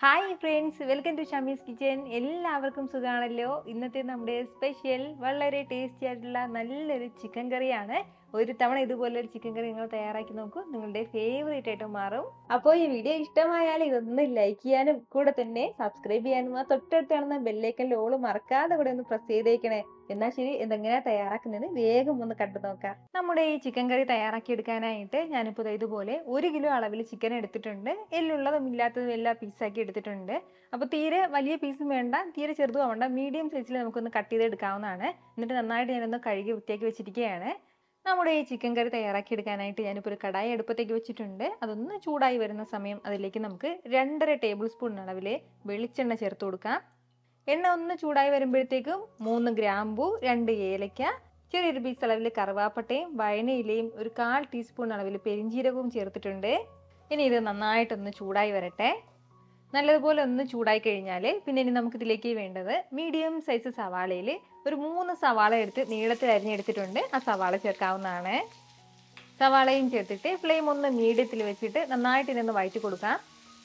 hi friends welcome to Shamees kitchen എല്ലാവർക്കും സുഖമാണല്ലോ ഇന്നത്തെ നമ്മുടെ സ്പെഷ്യൽ വളരെ ടേസ്റ്റി ആയിട്ടുള്ള നല്ലൊരു ചിക്കൻ കറിയാണ് ഒരു തവണ ഇതുപോലെ ഒരു ചിക്കൻ കറി നിങ്ങൾ തയ്യാറാക്കി നോക്കൂ നിങ്ങളുടെ ഫേവറേറ്റ് ആയിട്ട് മാറും അപ്പോൾ ഈ വീഡിയോ ഇഷ്ടമായാൽ ഇതൊന്ന് ലൈക്ക് ചെയ്യാനും കൂടെ തന്നെ സബ്സ്ക്രൈബ് ചെയ്യാനും ആ തൊട്ടടുത്ത് കാണുന്ന ബെല്ലൈക്കൻ്റെ ഓള് മറക്കാതെ കൂടെ ഒന്ന് പ്രസ് ചെയ്തേക്കണേ എന്നാൽ ശരി എന്തെങ്ങനെയാ തയ്യാറാക്കുന്നത് വേഗം ഒന്ന് കണ്ടു നോക്കാം നമ്മുടെ ഈ ചിക്കൻ കറി തയ്യാറാക്കി എടുക്കാനായിട്ട് ഞാനിപ്പോൾ ദേ ഇതുപോലെ ഒരു കിലോ അളവിൽ ചിക്കൻ എടുത്തിട്ടുണ്ട് എല്ലുള്ളതും ഇല്ലാത്തതും എല്ലാം പീസാക്കി എടുത്തിട്ടുണ്ട് അപ്പോൾ തീരെ വലിയ പീസും വേണ്ട തീരെ ചെറുതും വേണ്ട മീഡിയം സൈസിൽ നമുക്കൊന്ന് കട്ട് ചെയ്ത് എടുക്കാവുന്നതാണ് എന്നിട്ട് നന്നായിട്ട് ഞാനൊന്ന് കഴുകി വൃത്തിയാക്കി വെച്ചിരിക്കുകയാണ് നമ്മുടെ ഈ ചിക്കൻ കറി തയ്യാറാക്കി എടുക്കാനായിട്ട് ഞാനിപ്പോൾ ഒരു കടായി അടുപ്പത്തേക്ക് വെച്ചിട്ടുണ്ട് അതൊന്ന് ചൂടായി വരുന്ന സമയം അതിലേക്ക് നമുക്ക് രണ്ടര ടേബിൾ സ്പൂൺ അളവിൽ വെളിച്ചെണ്ണ ചേർത്ത് കൊടുക്കാം എണ്ണ ഒന്ന് ചൂടായി വരുമ്പോഴത്തേക്കും മൂന്ന് ഗ്രാമ്പു രണ്ട് ഏലയ്ക്ക ചെറിയൊരു പീസ് അളവിൽ കറുവാപ്പട്ടയും വയനയിലയും ഒരു കാൽ ടീസ്പൂൺ അളവിൽ പെരിഞ്ചീരകവും ചേർത്തിട്ടുണ്ട് ഇനി ഇത് നന്നായിട്ടൊന്ന് ചൂടായി വരട്ടെ നല്ലതുപോലെ ഒന്ന് ചൂടായി കഴിഞ്ഞാൽ പിന്നെ ഇനി നമുക്കിതിലേക്ക് വേണ്ടത് മീഡിയം സൈസ് സവാളയിൽ ഒരു മൂന്ന് സവാള എടുത്ത് നീളത്തിൽ അരിഞ്ഞെടുത്തിട്ടുണ്ട് ആ സവാള ചേർക്കാവുന്നതാണ് സവാളയും ചേർത്തിട്ട് ഫ്ലെയിം ഒന്ന് മീഡിയത്തിൽ വെച്ചിട്ട് നന്നായിട്ട് ഇതിനൊന്ന് വഴറ്റി കൊടുക്കാം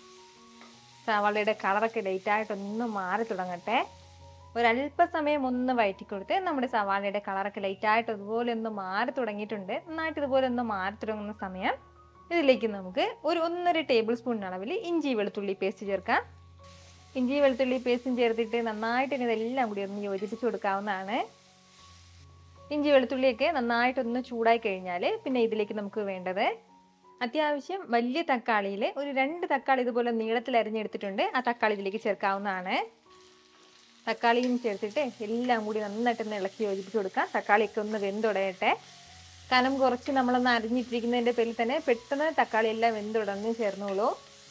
സവാളയുടെ കളറൊക്കെ ലൈറ്റായിട്ടൊന്ന് മാറി തുടങ്ങട്ടെ ഒരല്പസമയം ഒന്ന് വഴറ്റി കൊടുത്ത് നമ്മുടെ സവാളയുടെ കളറൊക്കെ ലൈറ്റായിട്ട് ഇതുപോലെ ഒന്ന് മാറി തുടങ്ങിയിട്ടുണ്ട് നന്നായിട്ട് ഇതുപോലെ ഒന്ന് മാറി തുടങ്ങുന്ന സമയം ഇതിലേക്ക് നമുക്ക് ഒരു ഒന്നര ടേബിൾ സ്പൂൺ അളവിൽ ഇഞ്ചി വെളുത്തുള്ളി പേസ്റ്റ് ചേർക്കാം ഇഞ്ചി വെളുത്തുള്ളി പേസ്റ്റും ചേർത്തിട്ട് നന്നായിട്ട് ഇനി ഇതെല്ലാം കൂടി ഒന്ന് യോജിപ്പിച്ച് കൊടുക്കാവുന്നതാണ് ഇഞ്ചി വെളുത്തുള്ളിയൊക്കെ നന്നായിട്ടൊന്ന് ചൂടായി കഴിഞ്ഞാൽ പിന്നെ ഇതിലേക്ക് നമുക്ക് വേണ്ടത് അത്യാവശ്യം വലിയ തക്കാളിയിൽ ഒരു രണ്ട് തക്കാളി ഇതുപോലെ നീളത്തിൽ അരിഞ്ഞെടുത്തിട്ടുണ്ട് ആ തക്കാളി ഇതിലേക്ക് ചേർക്കാവുന്നതാണ് തക്കാളിയും ചേർത്തിട്ട് എല്ലാം കൂടി നന്നായിട്ടൊന്ന് ഇളക്കി യോജിപ്പിച്ച് കൊടുക്കാം തക്കാളിയൊക്കെ ഒന്ന് വെന്തുടയട്ടെ കനം കുറച്ച് നമ്മളൊന്ന് അരിഞ്ഞിട്ടിരിക്കുന്നതിൻ്റെ പേരിൽ തന്നെ പെട്ടെന്ന് തക്കാളി എല്ലാം വെന്തുടഞ്ഞ് ചേർന്നോളൂ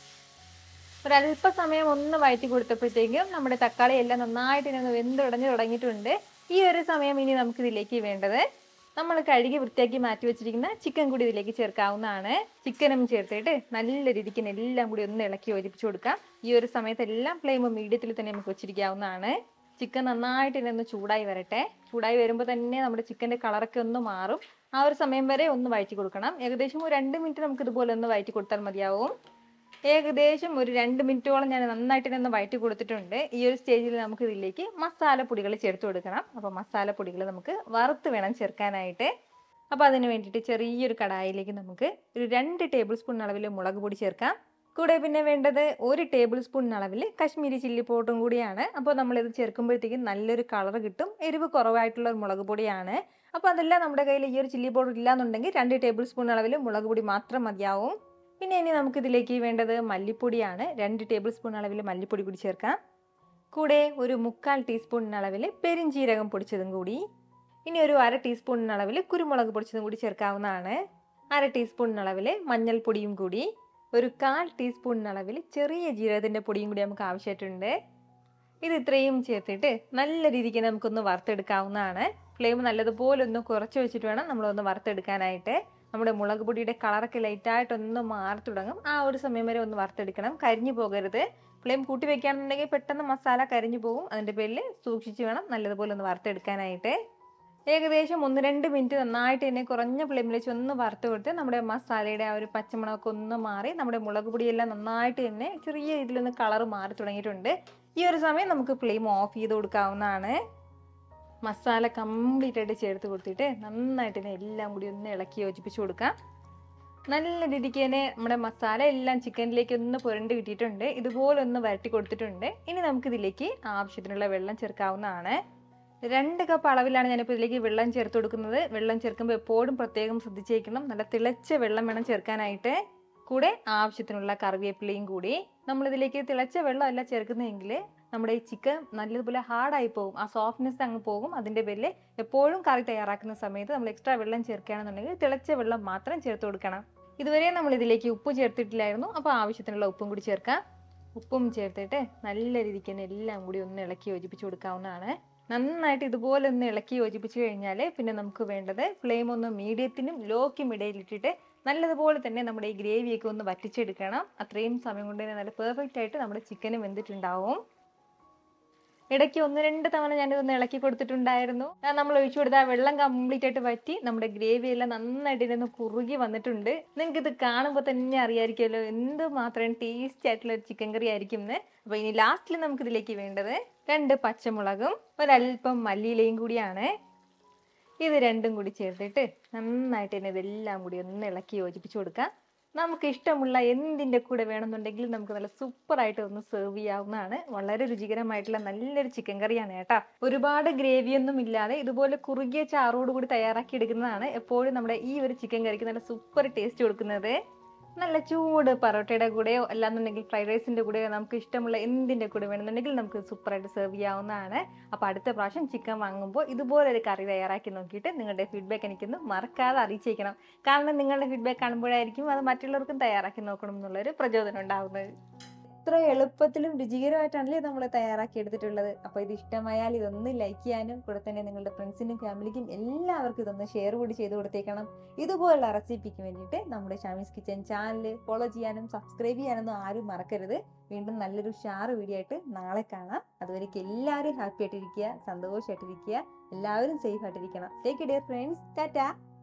ഒരല്പസമയം ഒന്ന് വഴറ്റി കൊടുത്തപ്പോഴത്തേക്കും നമ്മുടെ തക്കാളി എല്ലാം നന്നായിട്ട് ഇനി ഒന്ന് വെന്തുടഞ്ഞ് തുടങ്ങിയിട്ടുണ്ട് ഈ ഒരു സമയം ഇനി നമുക്ക് ഇതിലേക്ക് വേണ്ടത് നമ്മൾ കഴുകി വൃത്തിയാക്കി മാറ്റി വെച്ചിരിക്കുന്ന ചിക്കൻ കൂടി ഇതിലേക്ക് ചേർക്കാവുന്നതാണ് ചിക്കനും ചേർത്തിട്ട് നല്ല രീതിക്ക് എല്ലാം കൂടി ഒന്ന് ഇളക്കി യോജിപ്പിച്ച് കൊടുക്കാം ഈ ഒരു സമയത്ത് എല്ലാം ഫ്ലെയിം മീഡിയത്തിൽ തന്നെ നമുക്ക് വെച്ചിരിക്കാവുന്നതാണ് ചിക്കൻ നന്നായിട്ട് ഇനി ഒന്ന് ചൂടായി വരട്ടെ ചൂടായി വരുമ്പോൾ തന്നെ നമ്മുടെ ചിക്കൻ്റെ കളറൊക്കെ ഒന്ന് മാറും ആ ഒരു സമയം വരെ ഒന്ന് വഴറ്റി കൊടുക്കണം ഏകദേശം ഒരു രണ്ട് മിനിറ്റ് നമുക്ക് ഇതുപോലെ ഒന്ന് വഴറ്റി കൊടുത്താൽ മതിയാവും ഏകദേശം ഒരു രണ്ട് മിനിറ്റോളം ഞാൻ നന്നായിട്ട് ഒന്ന് വഴറ്റി കൊടുത്തിട്ടുണ്ട് ഈ ഒരു സ്റ്റേജിൽ നമുക്ക് ഇതിലേക്ക് മസാലപ്പൊടികൾ ചേർത്ത് കൊടുക്കണം അപ്പോൾ മസാലപ്പൊടികൾ നമുക്ക് വറുത്ത് വേണം ചേർക്കാനായിട്ട് അപ്പോൾ അതിന് വേണ്ടിയിട്ട് ചെറിയൊരു കടായിലേക്ക് നമുക്ക് ഒരു രണ്ട് ടേബിൾ സ്പൂൺ അളവിൽ മുളക് പൊടി ചേർക്കാം കൂടെ പിന്നെ വേണ്ടത് ഒരു ടേബിൾ സ്പൂൺ അളവിൽ കശ്മീരി ചില്ലി പൗഡറും കൂടിയാണ് അപ്പോൾ നമ്മളിത് ചേർക്കുമ്പോഴത്തേക്കും നല്ലൊരു കളർ കിട്ടും എരിവ് കുറവായിട്ടുള്ള ഒരു മുളക് പൊടിയാണ് അപ്പോൾ അതെല്ലാം നമ്മുടെ കയ്യിൽ ഈ ഒരു ചില്ലി പൗഡർ ഇല്ലാന്നുണ്ടെങ്കിൽ രണ്ട് ടേബിൾ സ്പൂൺ അളവിൽ മുളക് പൊടി മാത്രം മതിയാവും പിന്നെ ഇനി നമുക്കിതിലേക്ക് വേണ്ടത് മല്ലിപ്പൊടിയാണ് രണ്ട് ടേബിൾ സ്പൂൺ അളവിൽ മല്ലിപ്പൊടി കൂടി ചേർക്കാം കൂടെ ഒരു മുക്കാൽ ടീസ്പൂൺ അളവിൽ പെരിഞ്ചീരകം പൊടിച്ചതും കൂടി ഇനി ഒരു അര ടീസ്പൂൺ അളവിൽ കുരുമുളക് പൊടിച്ചതും കൂടി ചേർക്കാവുന്നതാണ് അര ടീസ്പൂൺ അളവിൽ മഞ്ഞൾപ്പൊടിയും കൂടി ഒരു കാൽ ടീസ്പൂൺ അളവിൽ ചെറിയ ജീരകത്തിൻ്റെ പൊടിയും കൂടി നമുക്ക് ആവശ്യമായിട്ടുണ്ട് ഇത് ഇത്രയും ചേർത്തിട്ട് നല്ല രീതിക്ക് നമുക്കൊന്ന് വറുത്തെടുക്കാവുന്നതാണ് ഫ്ലെയിം നല്ലതുപോലെ ഒന്ന് കുറച്ച് വെച്ചിട്ട് വേണം നമ്മളൊന്ന് വറുത്തെടുക്കാനായിട്ട് നമ്മുടെ മുളക് പൊടിയുടെ കളറൊക്കെ ലൈറ്റായിട്ടൊന്ന് മാറി തുടങ്ങും ആ ഒരു സമയം വരെ ഒന്ന് വറുത്തെടുക്കണം കരിഞ്ഞു പോകരുത് ഫ്ലെയിം കൂട്ടി വെക്കുകയാണെന്നുണ്ടെങ്കിൽ പെട്ടെന്ന് മസാല കരിഞ്ഞു പോകും അതിൻ്റെ പേരിൽ സൂക്ഷിച്ച് വേണം നല്ലതുപോലെ ഒന്ന് വറുത്തെടുക്കാനായിട്ട് ഏകദേശം ഒന്ന് രണ്ട് മിനിറ്റ് നന്നായിട്ട് തന്നെ കുറഞ്ഞ ഫ്ലെയിമിൽ വെച്ച് ഒന്ന് വറുത്ത് കൊടുത്ത് നമ്മുടെ മസാലയുടെ ആ ഒരു പച്ചമണമൊക്കെ ഒന്ന് മാറി നമ്മുടെ മുളക് പൊടിയെല്ലാം നന്നായിട്ട് തന്നെ ചെറിയ രീതിയിലൊന്ന് കളർ മാറി തുടങ്ങിയിട്ടുണ്ട് ഈ ഒരു സമയം നമുക്ക് ഫ്ലെയിം ഓഫ് ചെയ്ത് കൊടുക്കാവുന്നതാണ് മസാല കംപ്ലീറ്റ് ആയിട്ട് ചേർത്ത് കൊടുത്തിട്ട് നന്നായിട്ട് തന്നെ എല്ലാം കൂടി ഒന്ന് ഇളക്കി യോജിപ്പിച്ച് കൊടുക്കാം നല്ല രീതിക്ക് തന്നെ നമ്മുടെ മസാല എല്ലാം ചിക്കനിലേക്ക് ഒന്ന് പുരണ്ട് കിട്ടിയിട്ടുണ്ട് ഇതുപോലെ ഒന്ന് വരട്ടി കൊടുത്തിട്ടുണ്ട് ഇനി നമുക്കിതിലേക്ക് ആവശ്യത്തിനുള്ള വെള്ളം ചേർക്കാവുന്നതാണ് രണ്ട് കപ്പ് അളവിലാണ് ഞാനിപ്പോൾ ഇതിലേക്ക് വെള്ളം ചേർത്ത് കൊടുക്കുന്നത് വെള്ളം ചേർക്കുമ്പോൾ എപ്പോഴും പ്രത്യേകം ശ്രദ്ധിച്ചേക്കണം നല്ല തിളച്ച വെള്ളം വേണം ചേർക്കാനായിട്ട് കൂടെ ആവശ്യത്തിനുള്ള കറിവേപ്പിലയും കൂടി നമ്മളിതിലേക്ക് തിളച്ച വെള്ളമല്ല ചേർക്കുന്നതെങ്കിൽ നമ്മുടെ ഈ ചിക്കൻ നല്ലതുപോലെ ഹാർഡായി പോകും ആ സോഫ്റ്റ്നെസ് അങ്ങ് പോകും അതിൻ്റെ പേരിൽ എപ്പോഴും കറി തയ്യാറാക്കുന്ന സമയത്ത് നമ്മൾ എക്സ്ട്രാ വെള്ളം ചേർക്കുകയാണെന്നുണ്ടെങ്കിൽ തിളച്ച വെള്ളം മാത്രം ചേർത്ത് കൊടുക്കണം ഇതുവരെ നമ്മൾ ഇതിലേക്ക് ഉപ്പ് ചേർത്തിട്ടില്ലായിരുന്നു അപ്പോൾ ആവശ്യത്തിനുള്ള ഉപ്പും കൂടി ചേർക്കാം ഉപ്പും ചേർത്തിട്ട് നല്ല രീതിക്ക് തന്നെ എല്ലാം കൂടി ഒന്ന് ഇളക്കി യോജിപ്പിച്ച് കൊടുക്കാവുന്നതാണ് നന്നായിട്ട് ഇതുപോലെ ഒന്ന് ഇളക്കി യോജിപ്പിച്ച് കഴിഞ്ഞാൽ പിന്നെ നമുക്ക് വേണ്ടത് ഫ്ലെയിം ഒന്ന് മീഡിയത്തിനും ലോക്കും ഇടയിലിട്ടിട്ട് നല്ലതുപോലെ തന്നെ നമ്മുടെ ഈ ഗ്രേവിയൊക്കെ ഒന്ന് വറ്റിച്ചെടുക്കണം അത്രയും സമയം കൊണ്ട് തന്നെ നല്ല പെർഫെക്റ്റ് ആയിട്ട് നമ്മുടെ ചിക്കനും വെന്തിട്ടുണ്ടാവും ഇടയ്ക്ക് ഒന്ന് രണ്ട് തവണ ഞാനിതൊന്ന് ഇളക്കി കൊടുത്തിട്ടുണ്ടായിരുന്നു ആ, നമ്മൾ ഒഴിച്ചു കൊടുത്ത ആ വെള്ളം കംപ്ലീറ്റ് ആയിട്ട് വറ്റി നമ്മുടെ ഗ്രേവി എല്ലാം നന്നായിട്ട് ഇതിനൊന്ന് കുറുകി വന്നിട്ടുണ്ട് നിങ്ങൾക്ക് ഇത് കാണുമ്പോൾ തന്നെ അറിയാമായിരിക്കുമല്ലോ എന്ത് മാത്രം ടേസ്റ്റി ആയിട്ടുള്ള ഒരു ചിക്കൻ കറി ആയിരിക്കും എന്ന് അപ്പോൾ ഇനി ലാസ്റ്റിൽ നമുക്ക് ഇതിലേക്ക് വേണ്ടത് രണ്ട് പച്ചമുളകും ഒരല്പം മല്ലിയിലയും കൂടിയാണ് ഇത് രണ്ടും കൂടി ചേർത്തിട്ട് നന്നായിട്ട് തന്നെ ഇതെല്ലാം കൂടി ഒന്ന് ഇളക്കി യോജിപ്പിച്ച് കൊടുക്കാം നമുക്ക് ഇഷ്ടമുള്ള എന്തിൻ്റെ കൂടെ വേണമെന്നുണ്ടെങ്കിൽ നമുക്ക് നല്ല സൂപ്പറായിട്ട് ഒന്ന് സെർവ് ചെയ്യാവുന്നതാണ് വളരെ രുചികരമായിട്ടുള്ള നല്ലൊരു ചിക്കൻ കറിയാണ് കേട്ടോ ഒരുപാട് ഗ്രേവിയൊന്നും ഇല്ലാതെ ഇതുപോലെ കുറുകിയ ചാറോട് കൂടി തയ്യാറാക്കി എടുക്കുന്നതാണ് എപ്പോഴും നമ്മുടെ ഈ ഒരു ചിക്കൻ കറിക്ക് നല്ല സൂപ്പർ ടേസ്റ്റ് കൊടുക്കുന്നത് നല്ല ചൂട് പൊറോട്ടയുടെ കൂടെയോ അല്ലാന്നുണ്ടെങ്കിൽ ഫ്രൈഡ് റൈസിൻ്റെ കൂടെയോ നമുക്ക് ഇഷ്ടമുള്ള എന്തിൻ്റെ കൂടെ വേണമെന്നുണ്ടെങ്കിൽ നമുക്ക് സൂപ്പറായിട്ട് സെർവ് ചെയ്യാവുന്നതാണ് അപ്പോൾ അടുത്ത പ്രാവശ്യം ചിക്കൻ വാങ്ങുമ്പോൾ ഇതുപോലൊരു കറി തയ്യാറാക്കി നോക്കിയിട്ട് നിങ്ങളുടെ ഫീഡ്ബാക്ക് എനിക്കൊന്ന് മറക്കാതെ അറിയിച്ചേക്കണം കാരണം നിങ്ങളുടെ ഫീഡ്ബാക്ക് കാണുമ്പോഴായിരിക്കും അത് മറ്റുള്ളവർക്കും തയ്യാറാക്കി നോക്കണം എന്നുള്ളൊരു പ്രചോദനം ഉണ്ടാവുന്നത് ഇത്ര എളുപ്പത്തിലും രുചികരമായിട്ടാണല്ലേ നമ്മൾ തയ്യാറാക്കി എടുത്തിട്ടുള്ളത് അപ്പോൾ ഇത് ഇഷ്ടമായാൽ ഇതൊന്ന് ലൈക്ക് ചെയ്യാനും കൂടെ തന്നെ നിങ്ങളുടെ ഫ്രണ്ട്സിനും ഫാമിലിക്കും എല്ലാവർക്കും ഇതൊന്ന് ഷെയർ കൂടി ചെയ്ത് കൊടുത്തേക്കണം ഇതുപോലുള്ള റെസിപ്പിക്ക് വേണ്ടിയിട്ട് നമ്മുടെ ഷാമീസ് കിച്ചൻ ചാനൽ ഫോളോ ചെയ്യാനും സബ്സ്ക്രൈബ് ചെയ്യാനൊന്നും ആരും മറക്കരുത് വീണ്ടും നല്ലൊരു ഷാർ വീഡിയോ ആയിട്ട് നാളെ കാണാം അതുവരേക്കും എല്ലാവരും ഹാപ്പി ആയിട്ടിരിക്കുക സന്തോഷമായിട്ടിരിക്കുക എല്ലാവരും സേഫ് ആയിട്ടിരിക്കണം ടേക്ക് ഡിയർ ഫ്രണ്ട്സ് ടാറ്റാ